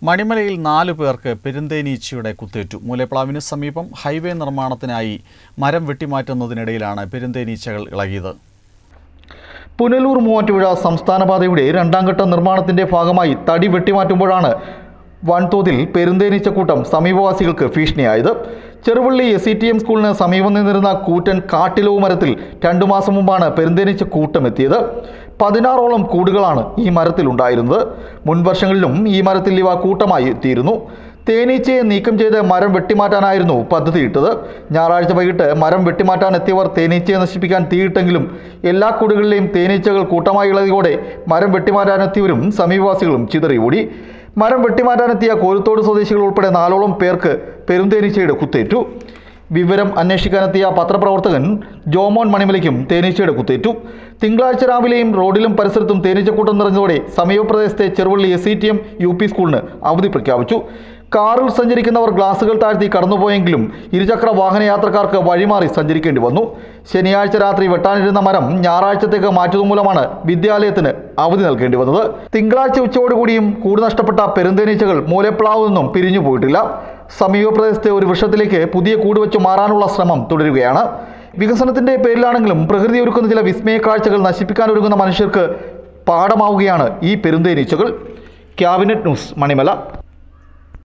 മണിമലയിൽ നാലു പേർക്ക് പെരുന്തേനീച്ചയുടെ കുത്തേറ്റു മൂലപ്ലാവിന് സമീപം ഹൈവേ നിർമ്മാണത്തിനായി മരം വെട്ടിമാറ്റുന്നതിനിടയിലാണ് പെരുന്തേനീച്ചകൾ ഇളകിയത് പുനലൂർ മൂവാറ്റുപുഴ സംസ്ഥാന പാതയുടെ രണ്ടാം ഘട്ട നിർമ്മാണത്തിന്റെ ഭാഗമായി തടി വെട്ടിമാറ്റുമ്പോഴാണ് വൻതോതിൽ പെരുന്തേനീച്ചക്കൂട്ടം സമീപവാസികൾക്ക് ഭീഷണിയായത് Cheruvally S C T M സ്കൂളിന് സമീപം നിന്നിരുന്ന കൂറ്റൻ കാട്ടിലവ് മരത്തിൽ രണ്ടു മാസം മുമ്പാണ് പെരുന്തേനീച്ച കൂട്ടം എത്തിയത് പതിനാറോളം കൂടുകളാണ് ഈ മരത്തിലുണ്ടായിരുന്നത് മുൻ വർഷങ്ങളിലും ഈ മരത്തിൽ ഇവ കൂട്ടമായി എത്തിയിരുന്നു തേനീച്ചയെ നീക്കം ചെയ്ത് മരം വെട്ടിമാറ്റാനായിരുന്നു പദ്ധതിയിട്ടത് ഞായറാഴ്ച വൈകിട്ട് മരം വെട്ടിമാറ്റാൻ എത്തിയവർ തേനീച്ചയെ നശിപ്പിക്കാൻ തീയിട്ടെങ്കിലും എല്ലാ കൂടുകളിലെയും തേനീച്ചകൾ കൂട്ടമായി ഇളകിയോടെ മരം വെട്ടിമാറ്റാനെത്തിയവരും സമീപവാസികളും ചിതറി ഓടി മരം വെട്ടിമാറ്റാനെത്തിയ കോരുത്തോട് സ്വദേശികൾ ഉൾപ്പെടെ നാലോളം പേർക്ക് പെരുന്തേനീച്ചയുടെ കുത്തേറ്റു വിവരം അന്വേഷിക്കാനെത്തിയ പത്രപ്രവർത്തകൻ ജോമോൻ മണിമലയ്ക്കും തേനീച്ചയുടെ കുത്തേറ്റു തിങ്കളാഴ്ച രാവിലെയും റോഡിലും പരിസരത്തും തേനീച്ചക്കൂട്ടം നിറഞ്ഞതോടെ സമീപപ്രദേശത്തെ Cheruvally S C T M U P സ്കൂളിന് അവധി പ്രഖ്യാപിച്ചു കാറിൽ സഞ്ചരിക്കുന്നവർ ഗ്ലാസുകൾ താഴ്ത്തി കടന്നുപോയെങ്കിലും ഇരുചക്ര വാഹന യാത്രക്കാർക്ക് വഴിമാറി സഞ്ചരിക്കേണ്ടി വന്നു ശനിയാഴ്ച രാത്രി വെട്ടാനിരുന്ന മരം ഞായറാഴ്ചത്തേക്ക് മാറ്റിയതുമൂലമാണ് വിദ്യാലയത്തിന് അവധി നൽകേണ്ടി വന്നത് തിങ്കളാഴ്ച ഉച്ചയോടുകൂടിയും കൂട് നഷ്ടപ്പെട്ട പെരുന്തേനീച്ചകൾ മൂലപ്ലാവ് നിന്നും പിരിഞ്ഞു പോയിട്ടില്ല സമീപപ്രദേശത്തെ ഒരു വൃക്ഷത്തിലേക്ക് പുതിയ കൂട് വെച്ച് മാറാനുള്ള ശ്രമം തുടരുകയാണ് വികസനത്തിന്റെ പേരിലാണെങ്കിലും പ്രകൃതി ഒരുക്കുന്ന ചില വിസ്മയ കാഴ്ചകൾ നശിപ്പിക്കാൻ ഒരുങ്ങുന്ന മനുഷ്യർക്ക് പാഠമാവുകയാണ് ഈ പെരുന്തേനീച്ചകൾ ക്യാബിനറ്റ് ന്യൂസ് മണിമല